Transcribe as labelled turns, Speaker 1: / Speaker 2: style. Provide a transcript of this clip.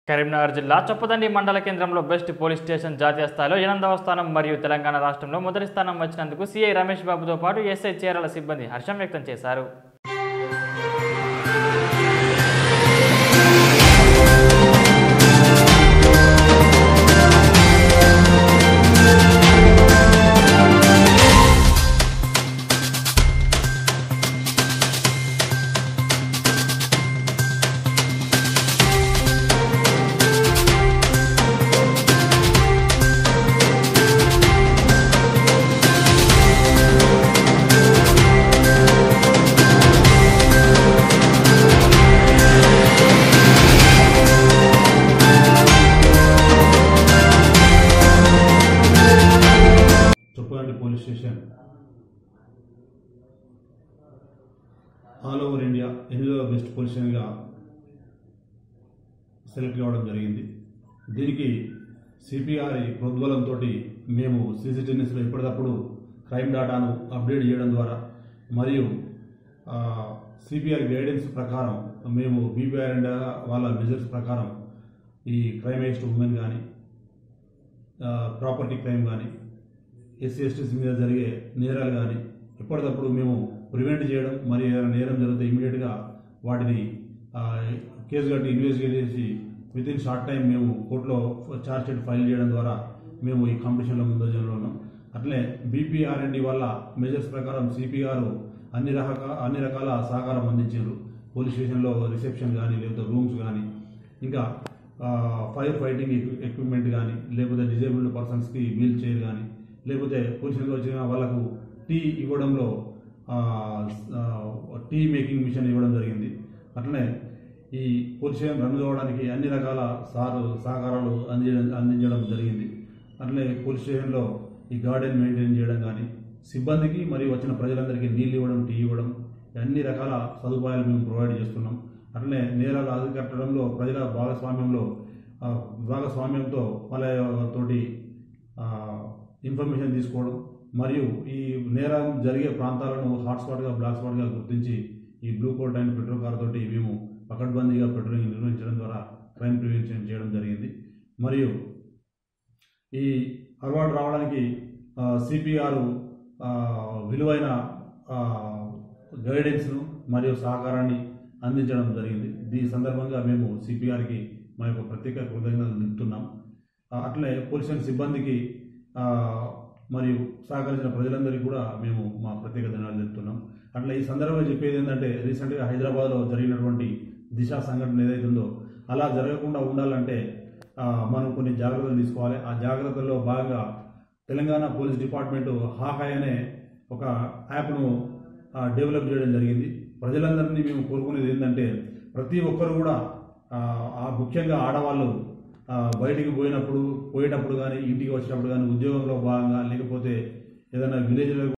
Speaker 1: కరీంనగర్ జిల్లా చొప్పదండి మండల కేంద్రంలో బెస్ట్ పోలీస్ స్టేషన్ జాతీయ స్థాయిలో ఎనిమిదవ స్థానం మరియు తెలంగాణ రాష్ట్రంలో మొదటి స్థానం వచ్చినందుకు సీఐ రమేష్ బాబుతో పాటు ఎస్ఐ చీరల సిబ్బంది హర్షం వ్యక్తం చేశారు
Speaker 2: Choppadandi police station all over India ఎనిమిదవ బెస్ట్ పోలీస్ స్టేషన్గా సెలెక్ట్ కావడం జరిగింది దీనికి సిపిఆర్ ప్రోద్బలంతో మేము సీసీటీవీస్లో ఎప్పటికప్పుడు క్రైమ్ డేటాను అప్డేట్ చేయడం ద్వారా మరియు సిపిఆర్ గైడెన్స్ ప్రకారం మేము బీపీఆర్ అండ్ వాళ్ళ మెజర్స్ ప్రకారం ఈ క్రైమ్ అగేన్స్ట్ ఉమెన్ కానీ ప్రాపర్టీ క్రైమ్ కానీ ఎస్సీ ఎస్టీస్ మీద జరిగే నేరాలు కానీ ఎప్పటికప్పుడు మేము ప్రివెంట్ చేయడం మరి ఏదైనా నేరం జరిగితే ఇమీడియట్గా వాటిని ఆ, కేసు కట్టి ఇన్వెస్టిగేట్ చేసి విత్ ఇన్ షార్ట్ టైం మేము కోర్టులో ఛార్జ్ షీట్ ఫైల్ చేయడం ద్వారా మేము ఈ కాంపిటీషన్లో ముందంజలో ఉన్నాం అట్లే బీపీఆర్ అండ్ వల్ల మెజర్స్ ప్రకారం సిపిఆర్ అన్ని రకాల అన్ని రకాల సహకారం అందించారు పోలీస్ స్టేషన్లో రిసెప్షన్ కానీ లేకపోతే రూమ్స్ కానీ ఇంకా ఫైర్ ఫైటింగ్ ఎక్విప్మెంట్ కానీ లేకపోతే డిజేబుల్డ్ పర్సన్స్కి వీల్ చైర్ కానీ లేకపోతే పొజిషన్కి వచ్చిన వాళ్ళకు టీ ఇవ్వడంలో ఆ, ఆ, టీ మేకింగ్ మిషన్ ఇవ్వడం జరిగింది అట్లనే ఈ పోలీస్ స్టేషన్ రన్ కావడానికి అన్ని రకాల సార్ సహకారాలు అందించడం అందించడం జరిగింది అట్లనే పోలీస్ స్టేషన్లో ఈ గార్డెన్ మెయింటైన్ చేయడం కానీ సిబ్బందికి మరియు వచ్చిన ప్రజలందరికీ నీళ్ళు ఇవ్వడం టీ ఇవ్వడం అన్ని రకాల సదుపాయాలు మేము ప్రొవైడ్ చేస్తున్నాం అట్లనే నేరాలు అరికట్టడంలో ప్రజల భాగస్వామ్యంలో ఆ, భాగస్వామ్యంతో వాళ్ళ తోటి ఆ, ఇన్ఫర్మేషన్ తీసుకోవడం మరియు ఈ నేరం జరిగే ప్రాంతాలను హాట్స్పాట్గా బ్లాక్ స్పాట్గా గుర్తించి ఈ blue coat and patrol car తోటి మేము పకడ్బందీగా పెట్రోలింగ్ నిర్వహించడం ద్వారా క్రైమ్ ప్రివెన్షన్ చేయడం జరిగింది మరియు ఈ అలవాటు రావడానికి సిపిఆర్ విలువైన ఆ, గైడెన్స్ను మరియు సహకారాన్ని అందించడం జరిగింది దీని సందర్భంగా మేము సిపిఆర్కి మా యొక్క ప్రత్యేక కృతజ్ఞతలు తెలుపుతున్నాం ఆ, అట్లే పోలీస్ స్టేషన్ సిబ్బందికి ఆ, మరియు సహకరించిన ప్రజలందరికీ కూడా మేము మా ప్రత్యేక ధన్యవాదాలు తెలుపుతున్నాం అట్లా ఈ సందర్భంగా చెప్పేది ఏంటంటే రీసెంట్గా హైదరాబాద్లో జరిగినటువంటి దిశ సంఘటన ఏదైతుందో అలా జరగకుండా ఉండాలంటే ఆ, మనం కొన్ని జాగ్రత్తలు తీసుకోవాలి ఆ జాగ్రత్తల్లో భాగంగా తెలంగాణ పోలీస్ డిపార్ట్మెంట్ హాకాయ్ అనే ఒక యాప్ను ఆ, డెవలప్ చేయడం జరిగింది ప్రజలందరినీ మేము కోరుకునేది ఏంటంటే ప్రతి ఒక్కరు కూడా ఆ, ఆ ముఖ్యంగా ఆడవాళ్ళు ఆ, బయటికి పోయినప్పుడు పోయేటప్పుడు కానీ ఇంటికి వచ్చినప్పుడు కానీ ఉద్యోగంలో భాగంగా లేకపోతే ఏదైనా విలేజ్లో